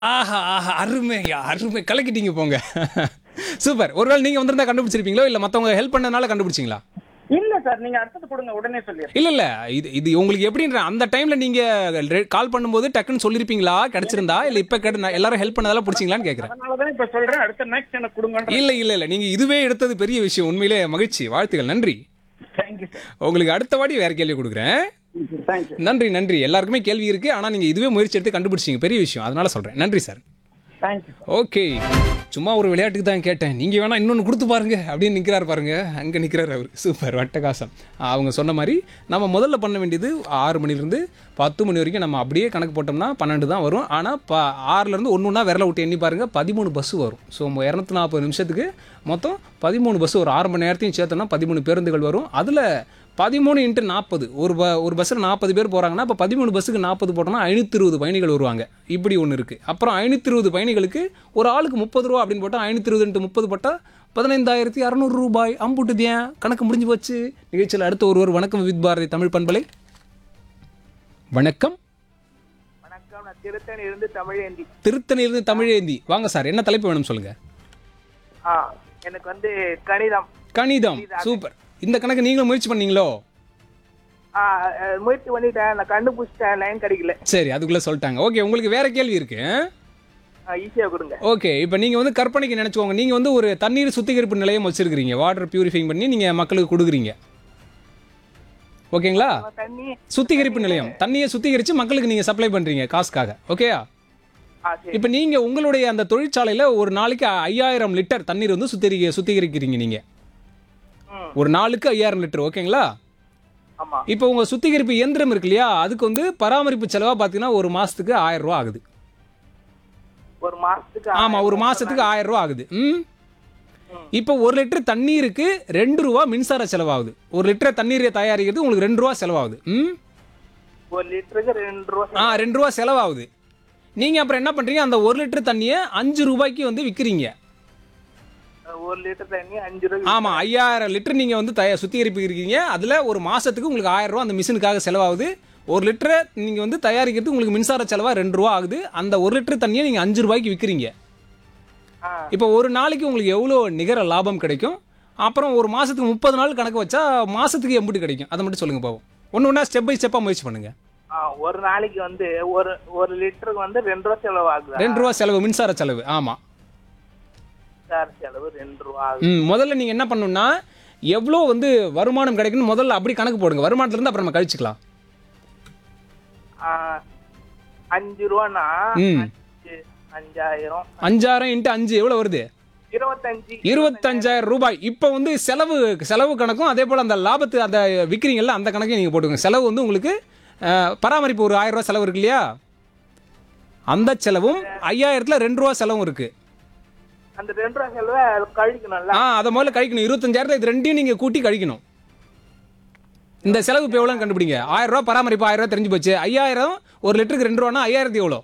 ஆஹா ஆஹா அருமையா அருமை கலக்கிட்டீங்க போங்க சூப்பர் ஒருவேளை நீங்க வந்திருந்தா கண்டுபிடிச்சிருப்பீங்களோ இல்ல மத்தவங்க ஹெல்ப் பண்ணனால கண்டுபிடிச்சிங்களா இல்ல சார் நீங்க அடுத்தது கொடுங்க உடனே சொல்லிடுறேன் இல்ல இல்ல இது இது உங்களுக்கு எப்படின்ற அந்த டைம்ல நீங்க கால் பண்ணும்போது டக்குன்னு சொல்லிருப்பீங்களா கிடைச்சிருந்தா இல்ல இப்ப கேட்டு நான் எல்லாரும் ஹெல்ப் பண்ணதால பிடிச்சிங்களான்னு கேக்குறேன் அதனாலதான் இப்ப சொல்றேன் அடுத்த நெக்ஸ்ட் எனக்கு கொடுங்கன்ற இல்ல இல்ல இல்ல நீங்க இதுவே எடுத்தது பெரிய விஷயம் உண்மையிலே மகிழ்ச்சி வாழ்த்துக்கள் நன்றி தேங்க்யூ சார் உங்களுக்கு அடுத்த வாட்டி வேற கேள்வி கொடுக்குறேன் தேங்க்யூ நன்றி நன்றி எல்லாருக்குமே கேள்வி இருக்கு ஆனா நீங்க இதுவே முயற்சி எடுத்து கண்டுபிடிச்சீங்க பெரிய விஷயம் அதனால சொல்றேன் நன்றி சார் தேங்க்யூ ஓகே சும்மா ஒரு விளையாட்டுக்கு தான் கேட்டேன் நீங்க வேணா இன்னொன்று கொடுத்து பாருங்க அப்படின்னு நிற்கிறார் பாருங்க அங்கே நிற்கிறார் அவர் சூப்பர் வட்டகாசம் அவங்க சொன்ன மாதிரி நம்ம முதல்ல பண்ண வேண்டியது ஆறு மணிலேருந்து பத்து மணி வரைக்கும் நம்ம அப்படியே கணக்கு போட்டோம்னா பன்னெண்டு தான் வரும் ஆனால் ப ஆறுலேருந்து ஒன்று ஒன்றா விரல விட்டு எண்ணி பாருங்க பதிமூணு பஸ் வரும் ஸோ இரநூத்தி நாற்பது நிமிஷத்துக்கு மொத்தம் பதிமூணு பஸ் ஒரு ஆறு மணி நேரத்தையும் சேர்த்தோம்னா பதிமூணு பேருந்துகள் வரும் அதில் பதிமூணு இன்ட்டு நாற்பது ஒரு ப ஒரு பஸ்ஸில் நாற்பது பேர் போகிறாங்கன்னா இப்போ பதிமூணு பஸ்ஸுக்கு நாற்பது போட்டோம்னா ஐநூற்றி இருபது பயணிகள் வருவாங்க இப்படி ஒன்று இருக்குது அப்புறம் ஐநூற்றி இருபது பயணிகளுக்கு ஒரு ஆளுக்கு முப்பது ரூபா அப்படின்னு போட்டால் ஐநூற்றி இருபது இன்ட்டு முப்பது போட்டால் பதினைந்தாயிரத்தி அறநூறு ரூபாய் அம்புட்டுதியன் கணக்கு முடிஞ்சு போச்சு நிகழ்ச்சியில் அடுத்த ஒருவர் வணக்கம் வித் பாரதி தமிழ் பண்பலை வணக்கம் வணக்கம் நான் திருத்தணி இருந்து தமிழேந்தி திருத்தணியிலிருந்து தமிழேந்தி வாங்க சார் என்ன தலைப்பு வேணும் சொல்லுங்கள் ஆ எனக்கு வந்து கணிதம் கணிதம் சூப்பர் இந்த கணக்கு நீங்களும் முயற்சி பண்ணீங்களோ ஆ அஹ், முயற்சி பண்ணிட்டேன் நான் கண்டுபிடிச்சிட்டேன் லைன் கிடைக்கல சரி அதுக்குள்ளே சொல்லிட்டாங்க ஓகே உங்களுக்கு வேற கேள்வி இருக்கு ஈஸியா கொடுங்க ஓகே இப்போ நீங்கள் வந்து கற்பனைக்கு நினச்சிக்கோங்க நீங்கள் வந்து ஒரு தண்ணீர் சுத்திகரிப்பு நிலையம் வச்சுருக்கிறீங்க வாட்டர் பியூரிஃபைங் பண்ணி நீங்கள் மக்களுக்கு கொடுக்குறீங்க ஓகேங்களா தண்ணி சுத்திகரிப்பு நிலையம் தண்ணியை சுத்திகரித்து மக்களுக்கு நீங்கள் சப்ளை பண்ணுறீங்க காசுக்காக ஓகேயா ஆ சரி இப்போ நீங்கள் உங்களுடைய அந்த தொழிற்சாலையில் ஒரு நாளைக்கு ஐயாயிரம் லிட்டர் தண்ணீர் வந்து சுத்திகரி சுத்திகரிக்கிறீங்க நீங்கள் ம் ஒரு நாளுக்கு ஐயாயிரம் லிட்டர் ஓகேங்களா ஆமா இப்போ உங்கள் சுத்திகரிப்பு இயந்திரம் இருக்கு இல்லையா அதுக்கு வந்து பராமரிப்பு செலவாக பார்த்தீங்கன்னா ஒரு மாதத்துக்கு ஆயிரம் ரூபா ஆகுது ஒரு மாசத்துக்கு ஆமாம் ஒரு மாதத்துக்கு ஆயிரம் ரூபா ஆகுது ம் ம். இப்போ ஒரு லிட்டர் தண்ணீருக்கு ரெண்டு ரூபா மின்சார செலவாகுது ஒரு லிட்டர் தண்ணீரை தயாரிக்கிறது உங்களுக்கு ரெண்டு ரூபா செலவாகுது ம் ஒரு லிட்டருக்கு ரெண்டு ரூபா ஆ ரெண்டு ரூபா செலவாகுது நீங்கள் அப்புறம் என்ன பண்ணுறீங்க அந்த ஒரு லிட்டர் தண்ணியை அஞ்சு ரூபாய்க்கு வந்து விற்கிறீங்க ஒரு லிட்டர் தண்ணி அஞ்சு ரூபா ஆமாம் ஐயாயிரம் லிட்டர் நீங்கள் வந்து தய சுத்திகரிப்பு இருக்கீங்க அதில் ஒரு மாதத்துக்கு உங்களுக்கு ஆயிரம் ரூபா அந்த மிஷினுக்காக செலவாகுது ஒரு லிட்டரை நீங்கள் வந்து தயாரிக்கிறதுக்கு உங்களுக்கு மின்சார செலவாக ரெண்டு ரூபா ஆகுது அந்த ஒரு லிட்டர் தண்ணியை நீங்கள் அஞ்சு ரூபாய்க்கு விற்கிறீங்க ஆ இப்போ ஒரு நாளைக்கு உங்களுக்கு எவ்வளோ நிகர லாபம் கிடைக்கும் அப்புறம் ஒரு மாதத்துக்கு முப்பது நாள் கணக்கு வச்சா மாதத்துக்கு எம்பிட்டு கிடைக்கும் அதை மட்டும் சொல்லுங்கள் பாவம் ஒன்று ஒன்றா ஸ்டெப் பை ஸ்டெப்பாக முயற்சி பண்ணுங்கள் ஆ, ஒரு நாளைக்கு வந்து ஒரு ஒரு லிட்டருக்கு வந்து ரெண்டு ரூபா செலவு ஆகுது ரெண்டு ரூபா செலவு மின்சார செலவு ஆமாம் சார் செலவு ரெண்டு ரூபா ஆகுது ம் முதல்ல நீங்கள் என்ன பண்ணணும்னா எவ்வளோ வந்து வருமானம் கிடைக்குன்னு முதல்ல அப்படி கணக்கு போடுங்க வருமானத்துலேருந்து அப்புறம் நம்ம கழிச்சுக்கலாம் ஆ, அஞ்சு ரூபானா ம். அஞ்சு அஞ்சாயிரம் அஞ்சாயிரம் இன்ட்டு அஞ்சு எவ்வளோ வருது இருபத்தஞ்சு இருபத்தஞ்சாயிரம் ரூபாய் இப்போ வந்து செலவு செலவு கணக்கும் அதே போல் அந்த லாபத்து அந்த விற்கிறீங்கல்ல அந்த கணக்கையும் நீங்கள் போட்டுக்கோங்க செலவு வந்து உங்களுக்கு அஹ், பராமரிப்பு ஒரு ஆயிரம் ரூபாய் செலவு இருக்கு இல்லையா அந்த செலவும் ஐயாயிரத்தில் ரெண்டு ரூபா செலவும் இருக்குது அந்த ரெண்டு ரூபா செலவை கழிக்கணும்ல ஆ அதை முதல்ல கழிக்கணும் இருபத்தஞ்சாயிரத்தை இது ரெண்டையும் நீங்கள் கூட்டி கழிக்கணும் இந்த செலவு இப்போ எவ்வளோன்னு கண்டுபிடிங்க ஆயிரம் ரூபா பராமரிப்பு ஆயிரம் ரூபா தெரிஞ்சு போச்சு ஐயாயிரம் ஒரு லிட்டருக்கு ரெண்டு ரூபானா ஐயாயிரத்தி எவ்வளோ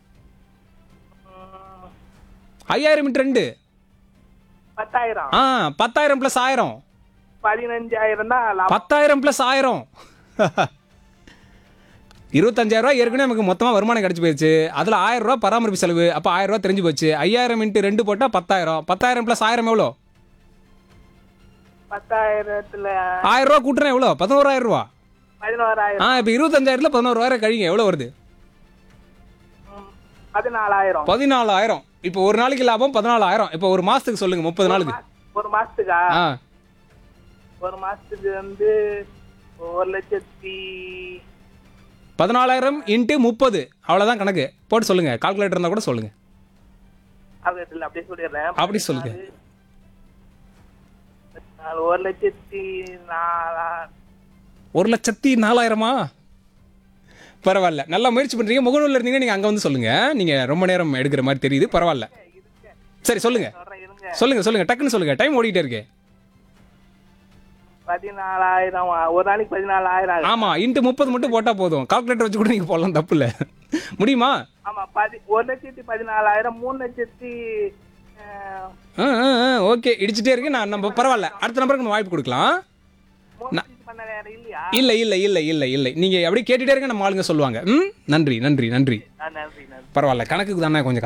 ம், ஐயாயிரம் இன்ட்டு ரெண்டு பத்தாயிரம் ஆ பத்தாயிரம் ப்ளஸ் ஆயிரம் பதினஞ்சாயிரம் தான் லாபம் பத்தாயிரம் ப்ளஸ் ஆயிரம் இருபத்தஞ்சாயிரம் ரூபாய் ஏற்கனவே நமக்கு மொத்தமாக வருமானம் கிடச்சி போயிடுச்சு அதில் ஆயிரம் ரூபா பராமரிப்பு செலவு அப்போ ஆயிரம் ரூபா தெரிஞ்சு போச்சு ஐயாயிரம் இன்ட்டு ரெண்டு போட்டால் பத்தாயிரம் பத்தாயிரம் ப்ளஸ் ஆயிரம் எவ்வளோ பத்தாயிரத்துல ஆயிரம் ரூபா கூட்டுறேன் எவ்வளோ பதினோராயிரம் ரூபா பதினோராயிரம் ஆ இப்போ இருபத்தஞ்சாயிரத்தில் பதினோராயிரம் கழிங்க எவ்வளோ வருது ம், பதினாலாயிரம் பதினாலாயிரம் இப்போ ஒரு நாளைக்கு லாபம் பதினாலாயிரம் இப்போ ஒரு மாதத்துக்கு சொல்லுங்கள் முப்பது நாளுக்கு ஒரு மாசத்துக்கா ஆ ஒரு மாசத்துக்கு வந்து ஒரு லட்சத்தி பதினாலாயிரம் இன்ட்டு முப்பது அவ்வளோதான் கணக்கு போட்டு சொல்லுங்கள் கால்குலேட்டர் இருந்தால் கூட சொல்லுங்கள் அது இல்ல அப்படியே சொல்லிடுறேன் அப்படி சொல்லுங்க. நாலு, ஒரு லட்சத்தி நாலா ஒரு லட்சத்தி நாலாயிரமா பரவாயில்ல நல்லா முயற்சி பண்ணுறீங்க முகநூலில் இருந்தீங்க நீங்கள் அங்கே வந்து சொல்லுங்கள் நீங்கள் ரொம்ப நேரம் எடுக்கிற மாதிரி தெரியுது பரவாயில்ல சரி சொல்லுங்கள் சொல்றேன் இருங்க சொல்லுங்கள் சொல்லுங்கள் டக்குன்னு சொல்லுங்கள் டைம் ஓடிட்டே இருக்கு பதினாலாயிரம் ஒரு நாளைக்கு பதினாலாயிரம் ஆகுது. ஆமாம் இன்ட்டு முப்பது மட்டும் போட்டால் போதும் கால்குலேட்டர் வச்சு கூட நீங்கள் போடலாம் தப்பு இல்லை முடியுமா ஆமா பதி ஒரு லட்சத்தி பதினாலாயிரம் மூணு லட்சத்தி அஹ், ஆ ஆ ஆ ஓகே இடிச்சிட்டே இருக்கு நான் நம்ம பரவாயில்ல அடுத்த நம்பருக்கு நம்ம வாய்ப்பு கொடுக்கலாம் மூணு லட்சத்தி பண்ண வேற இல்லையா இல்லை இல்லை இல்லை இல்லை இல்லை நீங்கள் அப்படியே கேட்டுட்டே இருங்க நம்ம ஆளுங்க சொல்லுவாங்க ம் நன்றி நன்றி நன்றி ஆ, நன்றி நன்றி பரவாயில்ல கணக்குக்கு தானே கொஞ்சம்